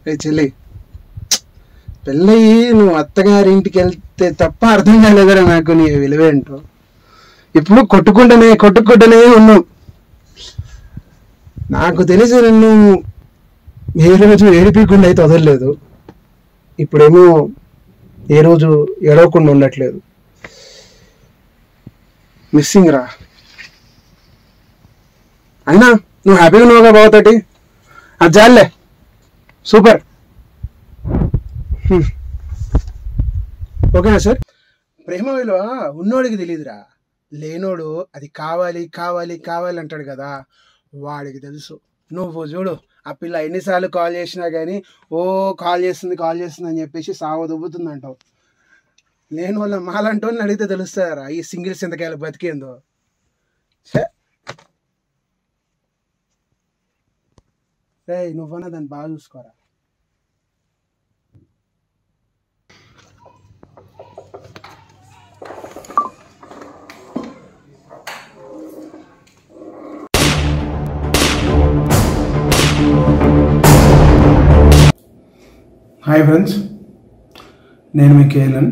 ఏ చెల్లి పెళ్ళయి నువ్వు అత్తగారింటికి వెళ్తే తప్ప అర్థం కాలేదరా నాకు నీ విలువేంటో ఇప్పుడు కొట్టుకుంటూనే కొట్టుకుంటూనే ఉన్నావు నాకు తెలిసి నిన్ను ఏ రోజు ఏడిపించకుండా అయితే వదలలేదు ఇప్పుడేమో ఏ రోజు ఏడవకుండా ఉండట్లేదు మిస్సింగ్ రా అయినా నువ్వు హ్యాపీగా ఉన్నావుగా బావతోటి అది జాలే సూపర్ హ్మ్. ఓకేనా సార్ ప్రేమ విలువ ఉన్నోడికి తెలియదురా లేనోడు అది కావాలి కావాలి కావాలి అంటాడు కదా వాడికి తెలుసు నువ్వు చూడు ఆ పిల్ల ఎన్నిసార్లు కాల్ చేసినా కానీ ఓ కాల్ చేస్తుంది కాల్ చేస్తుంది అని చెప్పేసి సావ దుబ్బుతుంది అంటావు లేని వాళ్ళ మాలంటో అడిగితే తెలుస్తారా ఈ సింగిల్స్ ఎంతకాయలు బతికేందో ఛే రే నువ్వన్నా దాన్ని బాగా చూసుకోరా హాయ్ ఫ్రెండ్స్ నేను మీ కేఎల్ఎన్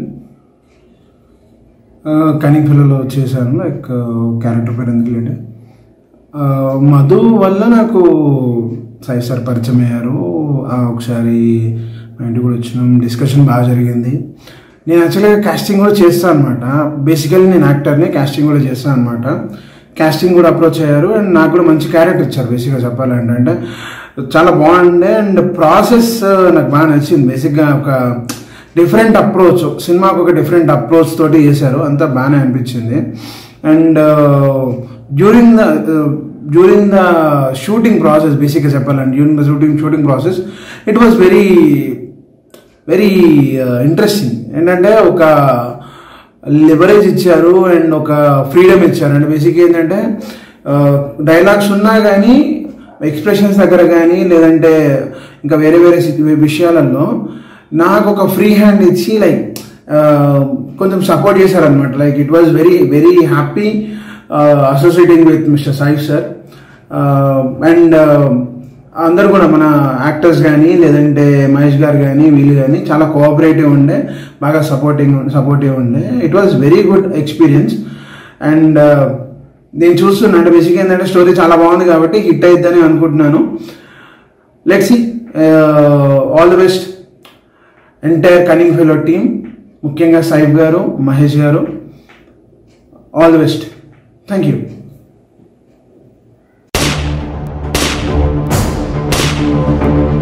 కనింగ్ ఫిల్లలో చేశాను లైక్ క్యారెక్టర్ పేరు ఎందుకు లేట్ మధు వల్ల నాకు సాయి సార్ పరిచయం అయ్యారు ఆ, ఒకసారి మా ఇంటికి కూడా వచ్చినాం డిస్కషన్ బాగా జరిగింది నేను యాక్చువల్గా కాస్టింగ్ కూడా చేస్తాను అనమాట బేసికల్లీ నేను యాక్టర్ని కాస్టింగ్ కూడా చేస్తాను అనమాట కాస్టింగ్ కూడా అప్రోచ్ అయ్యారు అండ్ నాకు కూడా మంచి క్యారెక్టర్ ఇచ్చారు బేసిక్గా చెప్పాలంటే అంటే చాలా బాగుండే అండ్ ప్రాసెస్ నాకు బాగా నచ్చింది బేసిక్గా ఒక డిఫరెంట్ అప్రోచ్ సినిమాకు ఒక డిఫరెంట్ అప్రోచ్ తోటి చేశారు అంతా బాగానే అనిపించింది and during the during the shooting process బేసిక్గా చెప్పాలంటే during the shooting shooting process it was very very interesting ఏంటంటే ఒక లివరేజ్ ఇచ్చారు అండ్ ఒక ఫ్రీడమ్ ఇచ్చారు అండ్ బేసిక్ ఏంటంటే డైలాగ్స్ ఉన్నా కానీ ఎక్స్ప్రెషన్స్ దగ్గర కానీ లేదంటే ఇంకా వేరే వేరే సిట్యు- విషయాలలో నాకు ఒక ఫ్రీ హ్యాండ్ ఇచ్చి లైక్ కొంచెం సపోర్ట్ చేశారనమాట like it was very very happy associating with mister Sai sir and అందరు కూడా మన యాక్టర్స్ కానీ లేదంటే మహేష్ గారు కానీ వీళ్ళు కానీ చాలా కోఆపరేటివ్ ఉండే బాగా సపోర్టింగ్ సపోర్టివ్ ఉండే it was very good experience and నేను చూస్తున్నా అంటే బేసిక్ ఏంటంటే స్టోరీ చాలా బాగుంది కాబట్టి హిట్ అయిద్దని అనుకుంటున్నాను let see all the best entire కనింగ్ ఫెలో టీమ్ ముఖ్యంగా సాయిబ్ గారు మహేష్ గారు all the best thank you Thank